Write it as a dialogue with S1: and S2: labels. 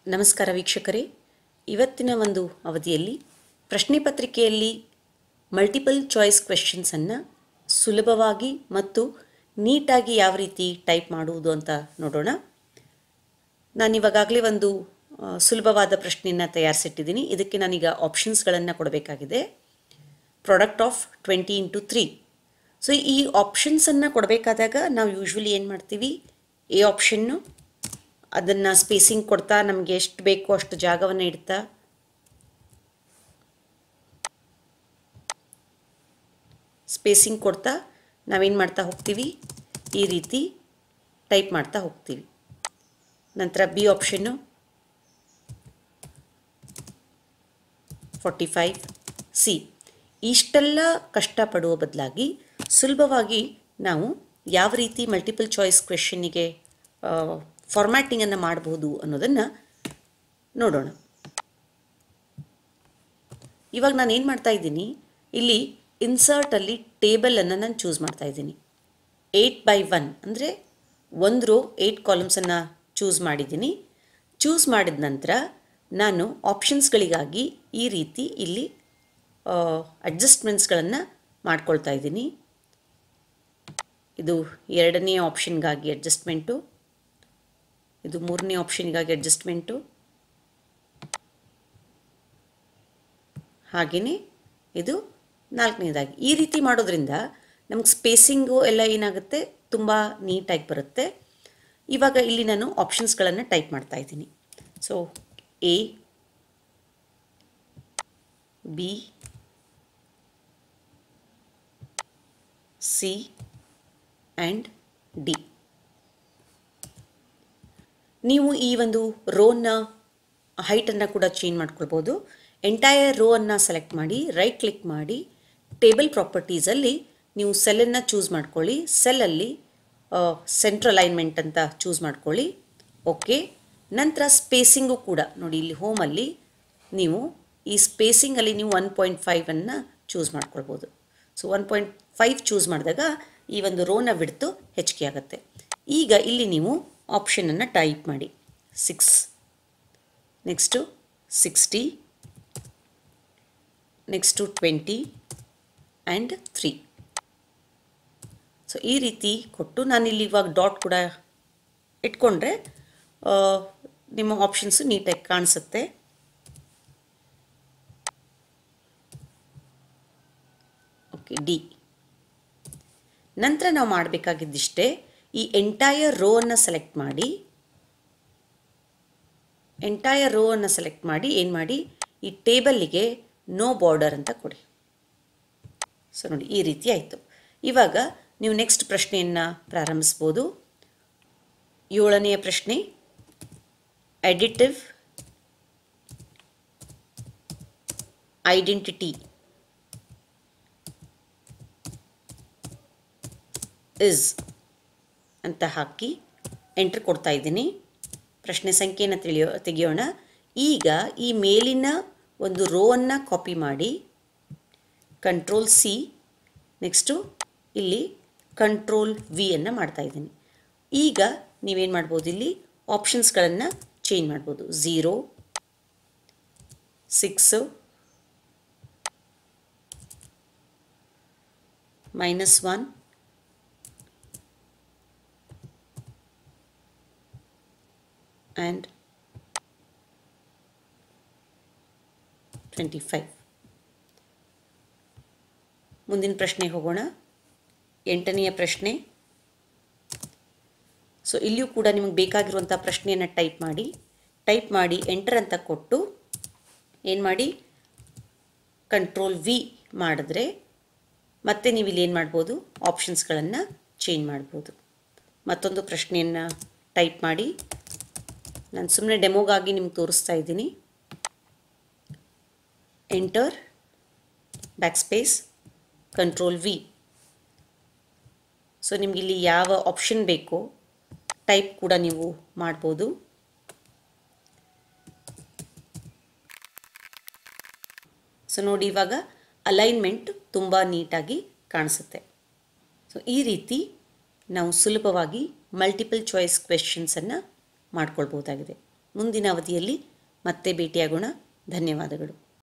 S1: ನಮಸ್ಕಾರ ವೀಕ್ಷಕರೇ ಇವತ್ತಿನ ಒಂದು ಅವಧಿಯಲ್ಲಿ ಪ್ರಶ್ನೆ ಪತ್ರಿಕೆಯಲ್ಲಿ ಮಲ್ಟಿಪಲ್ ಚಾಯ್ಸ್ ಕ್ವೆಶನ್ಸನ್ನು ಸುಲಭವಾಗಿ ಮತ್ತು ನೀಟಾಗಿ ಯಾವ ರೀತಿ ಟೈಪ್ ಮಾಡುವುದು ಅಂತ ನೋಡೋಣ ನಾನು ಇವಾಗಲೇ ಒಂದು ಆ, ಸುಲಭವಾದ ಪ್ರಶ್ನೆಯನ್ನು ತಯಾರಿಸಿಟ್ಟಿದ್ದೀನಿ ಇದಕ್ಕೆ ನಾನೀಗ ಆಪ್ಷನ್ಸ್ಗಳನ್ನು ಕೊಡಬೇಕಾಗಿದೆ product of twenty into three so ಈ ಆಪ್ಷನ್ಸನ್ನು ಕೊಡಬೇಕಾದಾಗ ನಾವು ಯೂಶ್ವಲಿ ಏನು ಮಾಡ್ತೀವಿ ಎ ಆಪ್ಷನ್ನು ಅದನ್ನು ಸ್ಪೇಸಿಂಗ್ ಕೊಡ್ತಾ ನಮಗೆ ಎಷ್ಟು ಬೇಕೋ ಅಷ್ಟು ಜಾಗವನ್ನು ಇಡ್ತಾ ಸ್ಪೇಸಿಂಗ್ ಕೊಡ್ತಾ ನಾವೇನು ಮಾಡ್ತಾ ಹೋಗ್ತೀವಿ ಈ ರೀತಿ ಟೈಪ್ ಮಾಡ್ತಾ ಹೋಗ್ತೀವಿ ನಂತರ ಬಿ ಆಪ್ಷನ್ನು ಫಾರ್ಟಿ ಫೈವ್ ಸಿ ಇಷ್ಟೆಲ್ಲ ಕಷ್ಟಪಡುವ ಬದಲಾಗಿ ಸುಲಭವಾಗಿ ನಾವು ಯಾವ ರೀತಿ ಮಲ್ಟಿಪಲ್ ಚಾಯ್ಸ್ ಕ್ವೆಶನ್ನಿಗೆ ಫಾರ್ಮ್ಯಾಟಿಂಗನ್ನು ಮಾಡಬಹುದು ಅನ್ನೋದನ್ನು ನೋಡೋಣ ಇವಾಗ ನಾನು ಏನು ಮಾಡ್ತಾ ಇದ್ದೀನಿ ಇಲ್ಲಿ ಇನ್ಸರ್ಟಲ್ಲಿ ಟೇಬಲನ್ನು ನಾನು ಚೂಸ್ ಮಾಡ್ತಾ ಇದ್ದೀನಿ ಏಯ್ಟ್ ಬೈ ಒನ್ ಅಂದರೆ ಒಂದು ರೋ ಏಯ್ಟ್ ಕಾಲಮ್ಸನ್ನು ಚೂಸ್ ಮಾಡಿದ್ದೀನಿ ಚೂಸ್ ಮಾಡಿದ ನಂತರ ನಾನು ಆಪ್ಷನ್ಸ್ಗಳಿಗಾಗಿ ಈ ರೀತಿ ಇಲ್ಲಿ ಅಡ್ಜಸ್ಟ್ಮೆಂಟ್ಸ್ಗಳನ್ನು ಮಾಡ್ಕೊಳ್ತಾ ಇದ್ದೀನಿ ಇದು ಎರಡನೇ ಆಪ್ಷನ್ಗಾಗಿ ಅಡ್ಜಸ್ಟ್ಮೆಂಟು ಇದು ಮೂರನೇ ಆಪ್ಷನ್ಗಾಗಿ ಅಡ್ಜಸ್ಟ್ಮೆಂಟು ಹಾಗೆಯೇ ಇದು ನಾಲ್ಕನೇದಾಗಿ ಈ ರೀತಿ ಮಾಡೋದ್ರಿಂದ ನಮ್ಗೆ ಸ್ಪೇಸಿಂಗು ಎಲ್ಲ ಏನಾಗುತ್ತೆ ತುಂಬ ನೀಟಾಗಿ ಬರುತ್ತೆ ಇವಾಗ ಇಲ್ಲಿ ನಾನು ಆಪ್ಷನ್ಸ್ಗಳನ್ನು ಟೈಪ್ ಮಾಡ್ತಾ ಇದ್ದೀನಿ so A B C and D ನೀವು ಈ ಒಂದು ರೋನ ಹೈಟನ್ನು ಕೂಡ ಚೇಂಜ್ ಮಾಡ್ಕೊಳ್ಬೋದು ಎಂಟೈರ್ ರೋ ಅನ್ನು ಸೆಲೆಕ್ಟ್ ಮಾಡಿ ರೈಟ್ ಕ್ಲಿಕ್ ಮಾಡಿ ಟೇಬಲ್ ಪ್ರಾಪರ್ಟೀಸಲ್ಲಿ ನೀವು ಸೆಲ್ಲನ್ನು ಚೂಸ್ ಮಾಡ್ಕೊಳ್ಳಿ ಸೆಲ್ಲಲ್ಲಿ ಸೆಂಟ್ರಲ್ ಅಲೈನ್ಮೆಂಟ್ ಅಂತ ಚೂಸ್ ಮಾಡ್ಕೊಳ್ಳಿ ಓಕೆ ನಂತರ ಸ್ಪೇಸಿಂಗು ಕೂಡ ನೋಡಿ ಇಲ್ಲಿ ಹೋಮಲ್ಲಿ ನೀವು ಈ ಸ್ಪೇಸಿಂಗಲ್ಲಿ ನೀವು ಒನ್ ಪಾಯಿಂಟ್ ಫೈವನ್ನು ಚೂಸ್ ಮಾಡ್ಕೊಳ್ಬೋದು so one point five choose ಮಾಡಿದಾಗ ಈ ಒಂದು ರೋನ ಬಿಡ್ತು ಹೆಚ್ಚಿಗೆ ಆಗುತ್ತೆ ಈಗ ಇಲ್ಲಿ ನೀವು ಆಪ್ಷನನ್ನು ಟೈಪ್ ಮಾಡಿ six next sixty next twenty and three so ಈ ರೀತಿ ಕೊಟ್ಟು ನಾನಿಲ್ಲಿ ಇವಾಗ ಡಾಟ್ ಕೂಡ ಇಟ್ಕೊಂಡ್ರೆ ಆ, ನಿಮ್ಮ ಆಪ್ಷನ್ಸು ನೀಟಾಗಿ ಕಾಣಿಸುತ್ತೆ ಓಕೆ ಡಿ ನಂತರ ನಾವು ಮಾಡಬೇಕಾಗಿದ್ದಿಷ್ಟೇ ಈ ಎಂಟೈರ್ ರೋ ಅನ್ನು ಸೆಲೆಕ್ಟ್ ಮಾಡಿ ಎಂಟೈರ್ ರೋ ಅನ್ನು ಸೆಲೆಕ್ಟ್ ಮಾಡಿ ಏನು ಮಾಡಿ ಈ ಟೇಬಲ್ಲಿಗೆ ನೋ ಬಾರ್ಡರ್ ಅಂತ ಕೊಡಿ ಸೊ ನೋಡಿ ಈ ರೀತಿ ಆಯಿತು ಇವಾಗ ನೀವು ನೆಕ್ಸ್ಟ್ ಪ್ರಶ್ನೆಯನ್ನು ಪ್ರಾರಂಭಿಸ್ಬೋದು ಏಳನೆಯ ಪ್ರಶ್ನೆ ಎಡಿಟಿವ್ ಐಡೆಂಟಿಟಿ ಇಸ್ ಅಂತ ಹಾಕಿ ಎಂಟ್ರ್ ಕೊಡ್ತಾ ಇದ್ದೀನಿ ಪ್ರಶ್ನೆ ಸಂಖ್ಯೆಯನ್ನು ತಿಳಿಯೋ ತೆಗೆಯೋಣ ಈಗ ಈ ಮೇಲಿನ ಒಂದು ರೋವನ್ನು ಕಾಪಿ ಮಾಡಿ ಕಂಟ್ರೋಲ್ ಸಿ ನೆಕ್ಸ್ಟು ಇಲ್ಲಿ ಕಂಟ್ರೋಲ್ ವಿ ಅನ್ನು ಮಾಡ್ತಾ ಇದ್ದೀನಿ ಈಗ ನೀವೇನು ಮಾಡ್ಬೋದು ಇಲ್ಲಿ ಆಪ್ಷನ್ಸ್ಗಳನ್ನು ಚೇಂಜ್ ಮಾಡ್ಬೋದು zero six minus one and twenty five ಮುಂದಿನ ಪ್ರಶ್ನೆಗೆ ಹೋಗೋಣ ಎಂಟನೆಯ ಪ್ರಶ್ನೆ ಸೊ ಇಲ್ಲಿಯೂ ಕೂಡ ನಿಮಗೆ ಬೇಕಾಗಿರುವಂಥ ಪ್ರಶ್ನೆಯನ್ನು ಟೈಪ್ ಮಾಡಿ ಟೈಪ್ ಮಾಡಿ ಎಂಟರ್ ಅಂತ ಕೊಟ್ಟು ಏನು ಮಾಡಿ ಕಂಟ್ರೋಲ್ ವಿ ಮಾಡಿದ್ರೆ ಮತ್ತೆ ನೀವು ಇಲ್ಲಿ ಏನು ಮಾಡ್ಬೋದು ಆಪ್ಷನ್ಸ್ಗಳನ್ನು ಚೇಂಜ್ ಮಾಡ್ಬೋದು ಮತ್ತೊಂದು ಪ್ರಶ್ನೆಯನ್ನು ಟೈಪ್ ಮಾಡಿ ನಾನು ಸುಮ್ಮನೆ ಡೆಮೋಗಾಗಿ ನಿಮ್ಗೆ ತೋರಿಸ್ತಾ ಇದ್ದೀನಿ enter back space control V so ನಿಮ್ಗೆ ಇಲ್ಲಿ ಯಾವ ಆಪ್ಷನ್ ಬೇಕೋ ಟೈಪ್ ಕೂಡ ನೀವು ಮಾಡ್ಬೋದು ಸೊ ನೋಡಿ ಇವಾಗ ಅಲೈನ್ಮೆಂಟ್ ತುಂಬ ನೀಟಾಗಿ ಕಾಣಿಸುತ್ತೆ ಸೊ ಈ ರೀತಿ ನಾವು ಸುಲಭವಾಗಿ ಮಲ್ಟಿಪಲ್ ಚಾಯ್ಸ್ ಕ್ವೆಶನ್ಸನ್ನು ಮಾಡ್ಕೊಳ್ಬೋದಾಗಿದೆ ಮುಂದಿನ ಅವಧಿಯಲ್ಲಿ ಮತ್ತೆ ಭೇಟಿಯಾಗೋಣ ಧನ್ಯವಾದಗಳು